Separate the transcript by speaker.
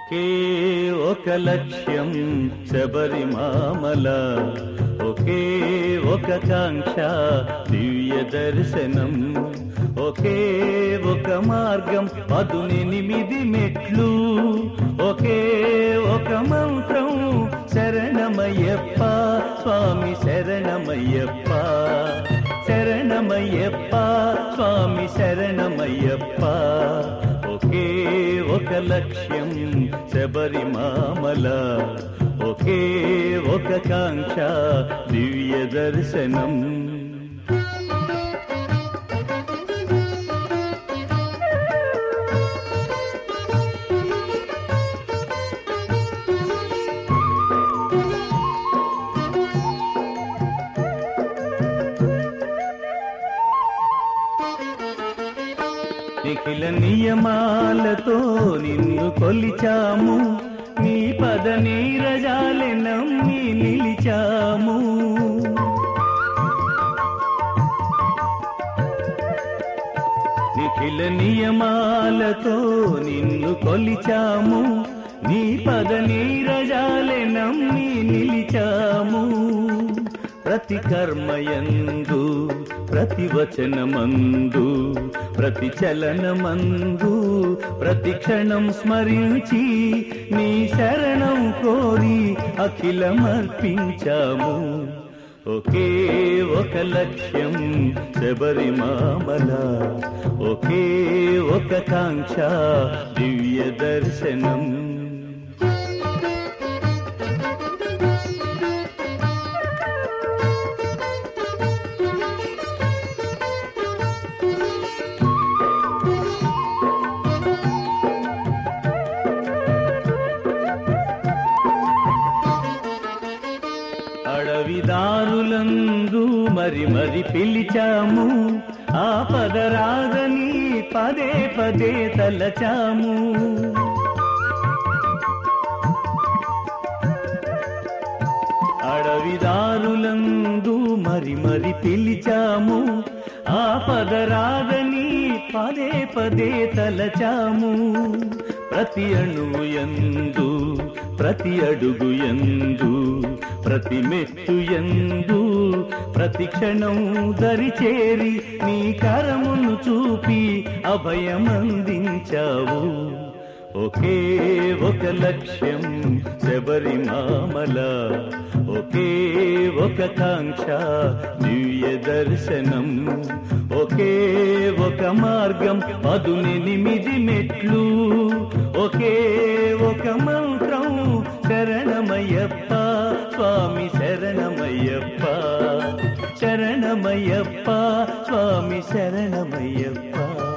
Speaker 1: ఒకే ఒక లక్ష్యం శబరిమామల ఒకే ఒక కాంక్ష దివ్య దర్శనం ఒకే ఒక మార్గం పదునెనిమిది మెట్లు ఒకే ఒక మంత్రం శరణమయ్యప్ప స్వామి శరణమయ్యప్ప శరణమయ్యప్ప స్వామి శరణమయ్యప్ప ఒకే ఒక లక్ష్యం శబరిమామల ఒకే ఒక కాంక్ష దివ్య దర్శనం నిఖిల నియమాలతో నిన్ను కొలిచాము నీ పద నీరజాలె నమ్మి నిలిచాము నిఖిల నియమాలతో నిన్ను కొలిచాము నీ పద నీరజాలె నమ్మి నిలిచాము ప్రతి కర్మయందు ప్రతి వచనమందు ప్రతి చలనమందు ప్రతి క్షణం స్మరించి నీ శరణం కోరి అఖిలమర్పించాము ఒకే ఒక లక్ష్యం శబరిమామల ఒకే ఒక కాంక్ష దివ్య దర్శనం అడవిదారులందు మరి మరి పిలిచాము ఆ పదరాగని పదే పదే తలచాము అడవిదారులందు మరి మరి పిలిచాము ఆ పదరాగని పదే పదే తలచాము ప్రతి అణువు ఎందు ప్రతి అడుగు ఎందు ప్రతి మెట్టు ఎందు ప్రతి క్షణం దరిచేరి నీ కరమును చూపి అభయమందించావు ఒకే ఒక లక్ష్యం శబరిమామల ఒకే ఒక కాంక్ష దివ్య దర్శనం ఒకే ఒక మార్గం పదునెనిమిది మెట్లు ఒకే ఒక మంత్రం శరణమయ్యప్ప స్వామి శరణమయ్యప్ప శరణమయ్యప్ప స్వామి శరణమయ్యప్ప